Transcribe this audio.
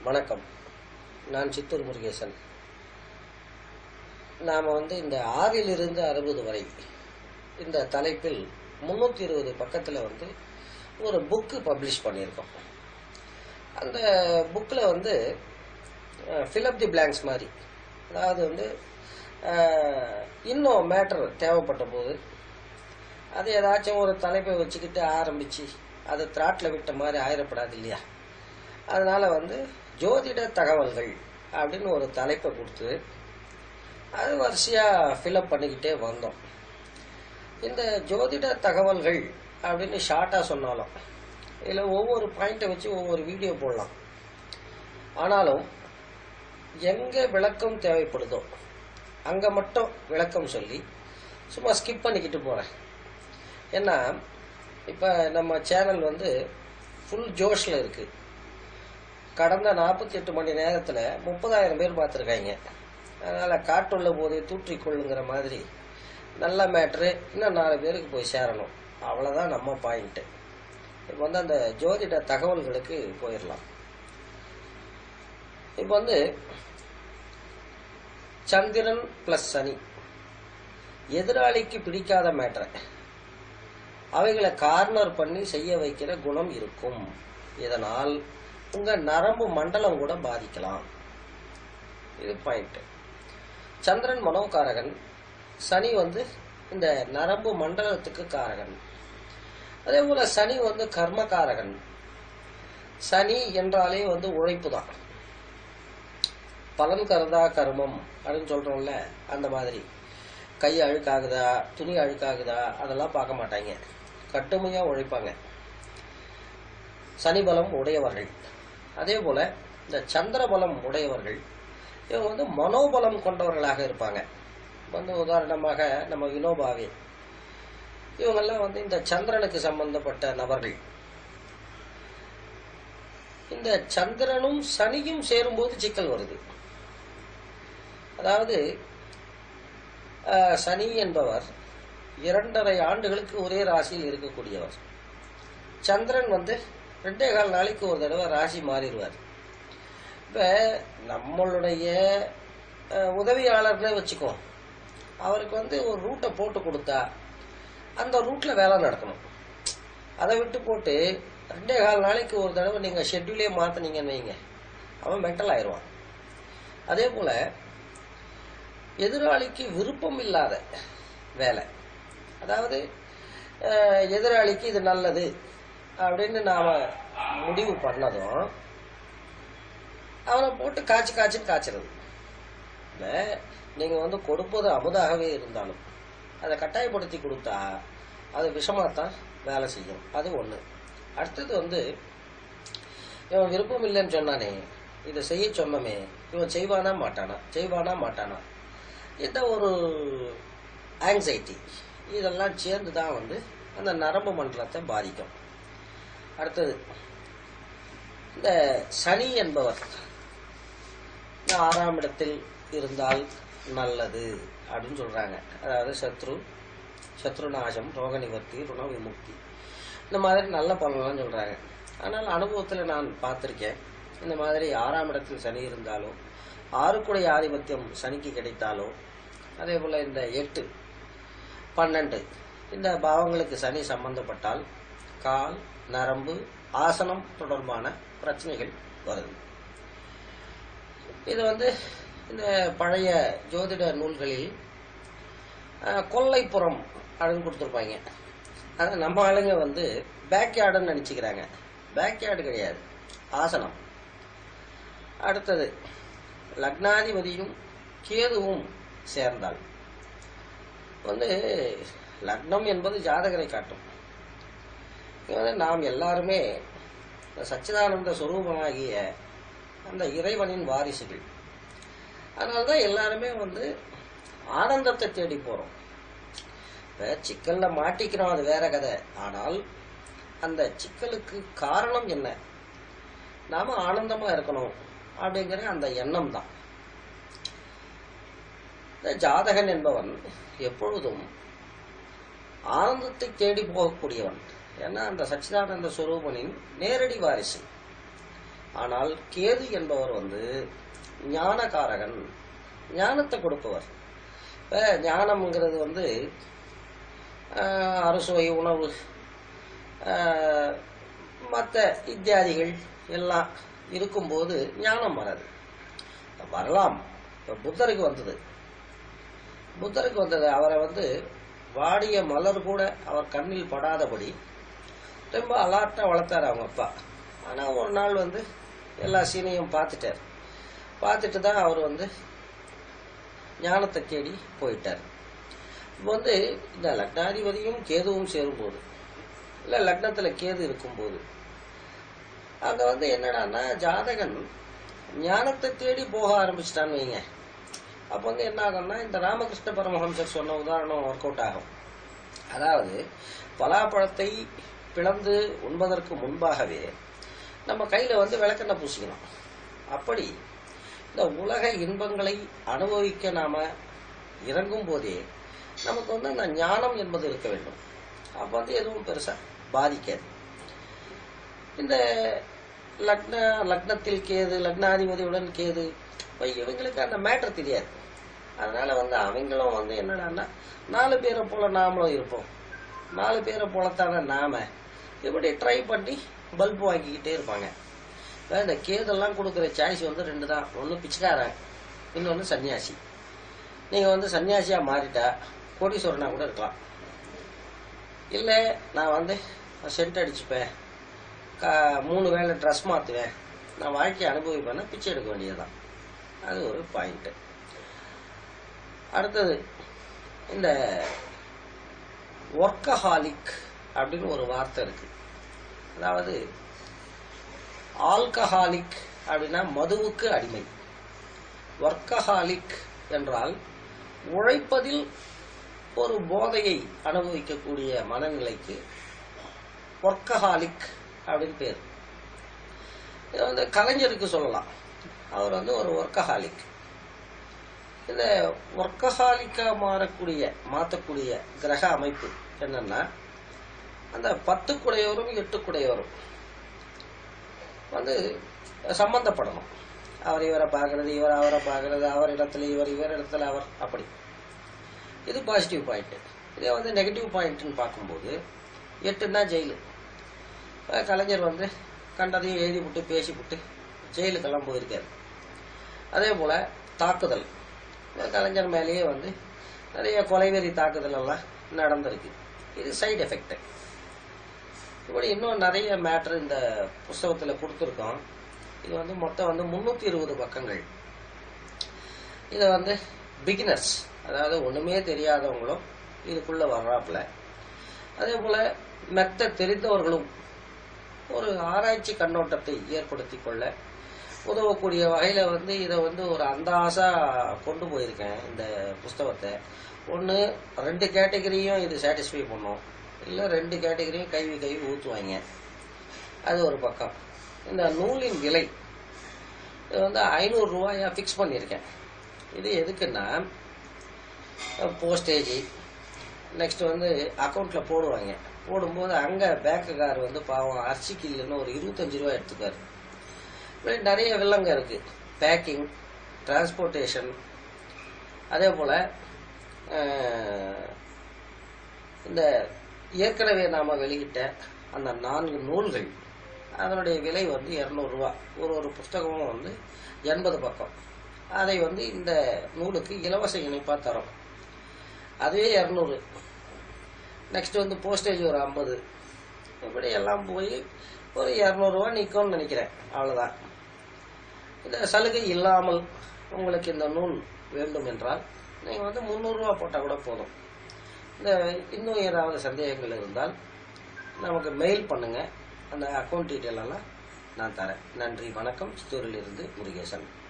வணக்கம் நான் சித்தூர் முருகேசன் நாம் வந்து இந்த ஆறிலிருந்து அறுபது வரை இந்த தலைப்பில் முந்நூற்றி இருபது பக்கத்தில் வந்து ஒரு புக்கு பப்ளிஷ் பண்ணியிருக்கோம் அந்த புக்கில் வந்து ஃபில்அப் தி பிளாங்க்ஸ் மாதிரி அதாவது வந்து அஹ், இன்னும் மேட்டர் தேவைப்பட்ட போது அது ஏதாச்சும் ஒரு தலைப்பை வச்சுக்கிட்டு ஆரம்பித்து அது த்ராட்டில் விட்ட மாதிரி ஆயிடப்படாது இல்லையா அதனால வந்து ஜோதிட தகவல்கள் அப்படின்னு ஒரு தலைப்பை கொடுத்து அது வரிசையாக ஃபில்அப் பண்ணிக்கிட்டே வந்தோம் இந்த ஜோதிட தகவல்கள் அப்படின்னு ஷார்ட்டாக சொன்னாலும் இதில் ஒவ்வொரு பாயிண்ட்டை வச்சு ஒவ்வொரு வீடியோ போடலாம் ஆனாலும் எங்கே விளக்கம் தேவைப்படுதோ அங்கே மட்டும் விளக்கம் சொல்லி சும்மா ஸ்கிப் பண்ணிக்கிட்டு போகிறேன் ஏன்னா இப்போ நம்ம சேனல் வந்து ஃபுல் ஜோஷில் இருக்குது கடந்த நாற்பத்தி எட்டு மணி நேரத்தில் முப்பதாயிரம் பேர் பார்த்துருக்காங்க அதனால் காட்டுள்ள போதே தூற்றிக்கொள்ளுங்கிற மாதிரி நல்ல மேட்ரு இன்னும் நாலு பேருக்கு போய் சேரணும் அவ்வளோதான் நம்ம பாயிண்ட்டு இப்போ வந்து அந்த ஜோதிட தகவல்களுக்கு போயிடலாம் இப்போ வந்து சந்திரன் ப்ளஸ் சனி எதிராளிக்கு பிடிக்காத மேட்ரை அவைகளை கார்னர் பண்ணி செய்ய வைக்கிற குணம் இருக்கும் இதனால் உங்க நரம்பு மண்டலம் கூட பாதிக்கலாம் இது பாயிண்ட் சந்திரன் மனோகாரகன் சனி வந்து இந்த நரம்பு மண்டலத்துக்கு காரகன் அதே போல சனி வந்து கர்மகாரகன் சனி என்றாலே வந்து உழைப்பு தான் பலன் கருதா கர்மம் அப்படின்னு சொல்றோம்ல அந்த மாதிரி கை அழுக்காகுதா துணி அழுக்காகுதா அதெல்லாம் பார்க்க மாட்டாங்க கட்டுமையா உழைப்பாங்க சனி பலம் உடையவர்கள் அதே போல இந்த சந்திர பலம் உடையவர்கள் இவங்க வந்து மனோபலம் கொண்டவர்களாக இருப்பாங்க வந்து உதாரணமாக நம்ம வினோபாவே இவங்கெல்லாம் வந்து இந்த சந்திரனுக்கு சம்பந்தப்பட்ட நபர்கள் இந்த சந்திரனும் சனியும் சேரும்போது சிக்கல் வருது அதாவது அஹ், சனி என்பவர் இரண்டரை ஆண்டுகளுக்கு ஒரே ராசியில் இருக்கக்கூடியவர் சந்திரன் வந்து ரெண்டே கால் நாளைக்கு ஒரு தடவை ராசி மாறிடுவார் இப்போ நம்மளுடைய அஹ், உதவியாளர்னே வச்சுக்கோ அவருக்கு வந்து ஒரு ரூட்டை போட்டு கொடுத்தா அந்த ரூட்டில் வேலை நடக்கணும் அதை விட்டு போட்டு ரெண்டே கால் நாளைக்கு ஒரு தடவை நீங்கள் ஷெட்யூலே மாற்றினீங்கன்னு வைங்க அவன் மென்டல் ஆயிடுவான் அதே போல் எதிராளிக்கு விருப்பம் இல்லாத வேலை அதாவது அஹ், எதிராளிக்கு இது நல்லது அப்படின்னு நாம் முடிவு பண்ணதும் அவனை போட்டு காய்ச்சி காய்ச்சின்னு காய்ச்சிறது இல்லை நீங்கள் வந்து கொடுப்பது அமுதாகவே இருந்தாலும் அதை கட்டாயப்படுத்தி கொடுத்தா அது விஷமாத்தான் வேலை செய்யும் அது ஒன்று அடுத்தது வந்து இவன் விருப்பம் இல்லைன்னு சொன்னானே இதை செய்ய சொன்னமே இவன் செய்வானா மாட்டானா செய்வானா மாட்டானா இந்த ஒரு ஆங்ஸைட்டி இதெல்லாம் சேர்ந்து தான் வந்து அந்த நரம்பு மண்டலத்தை பாதிக்கும் அடுத்தது இந்த சனி என்பவர் இந்த ஆறாம் இடத்தில் இருந்தால் நல்லது அப்படின்னு சொல்றாங்க அதாவது சத்ரு சத்ரு நாசம் ரோக நிவர்த்தி ருண விமுக்தி இந்த மாதிரி நல்ல பலன்லாம் சொல்றாங்க ஆனால் அனுபவத்தில் நான் பார்த்துருக்கேன் இந்த மாதிரி ஆறாம் இடத்தில் சனி இருந்தாலோ ஆறுக்குடைய ஆதிபத்தியம் சனிக்கு கிடைத்தாலோ அதே போல் இந்த எட்டு பன்னெண்டு இந்த பாவங்களுக்கு சனி சம்பந்தப்பட்டால் கால் நரம்பு ஆசனம் தொடர்பான பிரச்சனைகள் வருது இது வந்து இந்த பழைய ஜோதிட நூல்களில் அஹ், கொல்லைப்புறம் அப்படின்னு கொடுத்துருப்பாங்க அது நம்ம ஆளுங்க வந்து பேக்யார்டுன்னு நினச்சிக்கிறாங்க பேக்யார்டு கிடையாது ஆசனம் அடுத்தது லக்னாதிபதியும் கேதுவும் சேர்ந்தால் வந்து லக்னம் என்பது ஜாதகரை காட்டும் இங்க வந்து நாம் எல்லாருமே இந்த சச்சிதானந்த சுரூபமாகிய அந்த இறைவனின் வாரிசுகள் அதனால்தான் எல்லாருமே வந்து ஆனந்தத்தை தேடி போறோம் இப்ப சிக்கல்ல மாட்டிக்கிறோம் அது வேற கதை ஆனால் அந்த சிக்கலுக்கு காரணம் என்ன நாம ஆனந்தமா இருக்கணும் அப்படிங்கிற அந்த எண்ணம் தான் இந்த ஜாதகன் என்பவன் எப்பொழுதும் ஆனந்தத்தை தேடி போகக்கூடியவன் ஏன்னா அந்த சச்சிதானந்த சுரூபனின் நேரடி வாரிசு ஆனால் கேது என்பவர் வந்து ஞானகாரகன் ஞானத்தை கொடுப்பவர் இப்ப ஞானம்ங்கிறது வந்து ஆஹ், அறுசுவை உணவு மற்ற இத்தியாதிகள் எல்லாம் இருக்கும்போது ஞானம் வராது வரலாம் இப்ப புத்தருக்கு வந்தது புத்தருக்கு வந்தது அவரை வந்து வாடிய மலர் கூட அவர் கண்ணில் படாதபடி ரொம்ப அலாட்டா வளர்த்தாரு அவங்க அப்பா ஆனா ஒரு நாள் வந்து எல்லா சீனையும் பார்த்துட்டார் பார்த்துட்டு தான் அவர் வந்து ஞானத்தை தேடி போயிட்டார் இப்போ வந்து இந்த லக்னாதிபதியும் கேதுவும் சேரும்போது இல்லை லக்னத்துல கேது இருக்கும்போது அங்க வந்து என்னடான்னா ஜாதகன் ஞானத்தை தேடி போக ஆரம்பிச்சிட்டான்னு வைங்க அப்போ வந்து என்ன ஆகும்னா இந்த ராமகிருஷ்ண பரமஹம்சர் சொன்ன உதாரணம் ஒர்க் அவுட் ஆகும் அதாவது பலாப்பழத்தை பிளந்து உண்பதற்கு முன்பாகவே நம்ம கையில வந்து விளக்கெண்ணெய் பூசிக்கணும் அப்படி இந்த உலக இன்பங்களை அனுபவிக்க நாம இறங்கும் போதே நமக்கு வந்து அந்த ஞானம் என்பது இருக்க வேண்டும் அப்ப வந்து எதுவும் பெருசா பாதிக்காது இந்த லக்ன லக்னத்தில் கேது லக்னாதிபதியுடன் கேது இப்ப இவங்களுக்கு அந்த மேட்டர் தெரியாது அதனால வந்து அவங்களும் வந்து என்னடான்னா நாலு பேரை போல நாமளும் இருப்போம் நாலு பேரை போலத்தான நாம இப்படி ட்ரை பண்ணி பல்ப் வாங்கிக்கிட்டே இருப்பாங்க இப்ப இந்த கேதெல்லாம் கொடுக்குற சாய்ஸ் வந்து ரெண்டு தான் ஒன்று பிச்சைக்காரன் இன்னொன்று சன்னியாசி நீங்கள் வந்து சன்னியாசியா மாறிட்டா கோடீஸ்வரனா கூட இருக்கலாம் இல்லை நான் வந்து சென்ட் அடிச்சுப்பேன் கா மூணு வேளை ட்ரெஸ் மாற்றுவேன் நான் வாழ்க்கையை அனுபவிப்பேன்னா பிச்சை எடுக்க வேண்டியதுதான் அது ஒரு பாயிண்ட்டு அடுத்தது இந்த ஒர்க்கஹாலிக் அப்படின்னு ஒரு வார்த்தை இருக்கு அதாவது ஆல்கஹாலிக் அப்படின்னா மதுவுக்கு அடிமை ஒர்க்கஹாலிக் என்றால் உழைப்பதில் ஒரு போதையை அனுபவிக்கக்கூடிய மனநிலைக்கு ஒர்க்கஹாலிக் அப்படின்னு பேர் இதை வந்து கலைஞருக்கு சொல்லலாம் அவர் வந்து ஒரு ஒர்க்கஹாலிக் இந்த ஒர்க்கஹாலிக்கா மாறக்கூடிய மாற்றக்கூடிய கிரக அமைப்பு என்னன்னா அந்த பத்து குடையோரும் எட்டு குடையோரும் வந்து சம்பந்தப்படணும் அவர் இவரை பார்க்கறது இவர் அவரை பார்க்கறது அவர் இடத்துல இவர் இவர் இடத்துல அவர் அப்படி இது பாசிட்டிவ் பாயிண்ட் இதே வந்து நெகட்டிவ் பாயிண்ட்னு பார்க்கும்போது எட்டுன்னா ஜெயிலு இப்ப கலைஞர் வந்து கண்டதையும் எழுதி விட்டு பேசி விட்டு ஜெயிலுக்கெல்லாம் போயிருக்காரு அதே போல தாக்குதல் இப்ப கலைஞர் மேலேயே வந்து நிறைய கொலைவெறி தாக்குதல் எல்லாம் நடந்திருக்கு இது சைடு எஃபெக்ட் இப்படி இன்னும் நிறைய மேட்ரு இந்த புஸ்தகத்தில் கொடுத்துருக்கோம் இது வந்து மொத்தம் வந்து முந்நூற்றி இருபது பக்கங்கள் இதை வந்து பிகினர்ஸ் அதாவது ஒன்றுமே தெரியாதவங்களும் இதுக்குள்ளே வர்றாப்புல அதே போல் மெத்த தெரிந்தவர்களும் ஒரு ஆராய்ச்சி கண்ணோட்டத்தை ஏற்படுத்தி கொள்ள உதவக்கூடிய வகையில் வந்து இதை வந்து ஒரு அந்தாசா கொண்டு போயிருக்கேன் இந்த புஸ்தகத்தை ஒன்று ரெண்டு கேட்டகரியும் இது சாட்டிஸ்ஃபை பண்ணும் இல்லை ரெண்டு கேட்டகரியும் கைவி கைவி ஊற்றுவாங்க அது ஒரு பக்கம் இந்த நூலின் விலை இது வந்து ஐநூறு ரூபாயா ஃபிக்ஸ் பண்ணியிருக்கேன் இது எதுக்குன்னா போஸ்டேஜ் நெக்ஸ்ட் வந்து அக்கௌண்ட்ல போடுவாங்க போடும்போது அங்க பேங்க்குக்கார் வந்து பாவம் அரிசிக்கு இல்லைன்னு ஒரு இருபத்தஞ்சு ரூபா எடுத்துக்காரு இப்படி நிறைய வில்லங்க இருக்கு பேக்கிங் டிரான்ஸ்போர்ட்டேஷன் அதே போல அஹ், இந்த ஏற்கனவே நாம வெளியிட்ட அந்த நான்கு நூல்கள் அதனுடைய விலை வந்து இரநூறுவா ஒரு ஒரு புஸ்தகமும் வந்து எண்பது பக்கம் அதை வந்து இந்த நூலுக்கு இலவச இணைப்பாக தரோம் அதுவே இரநூறு நெக்ஸ்ட் வந்து போஸ்டேஜ் ஒரு ஐம்பது இப்படி எல்லாம் போய் ஒரு இரநூறுவா நிற்கும்னு நினைக்கிறேன் அவ்வளோதான் இந்த சலுகை இல்லாமல் உங்களுக்கு இந்த நூல் வேண்டும் என்றால் நீங்கள் வந்து முந்நூறுரூவா போட்டால் கூட போதும் இந்த இன்னும் ஏதாவது சந்தேகங்கள் இருந்தால் நமக்கு மெயில் பண்ணுங்க அந்த அக்கௌண்ட் டீட்டெயில் எல்லாம் நான் தரேன் நன்றி வணக்கம் சித்தூரிலிருந்து முருகேசன்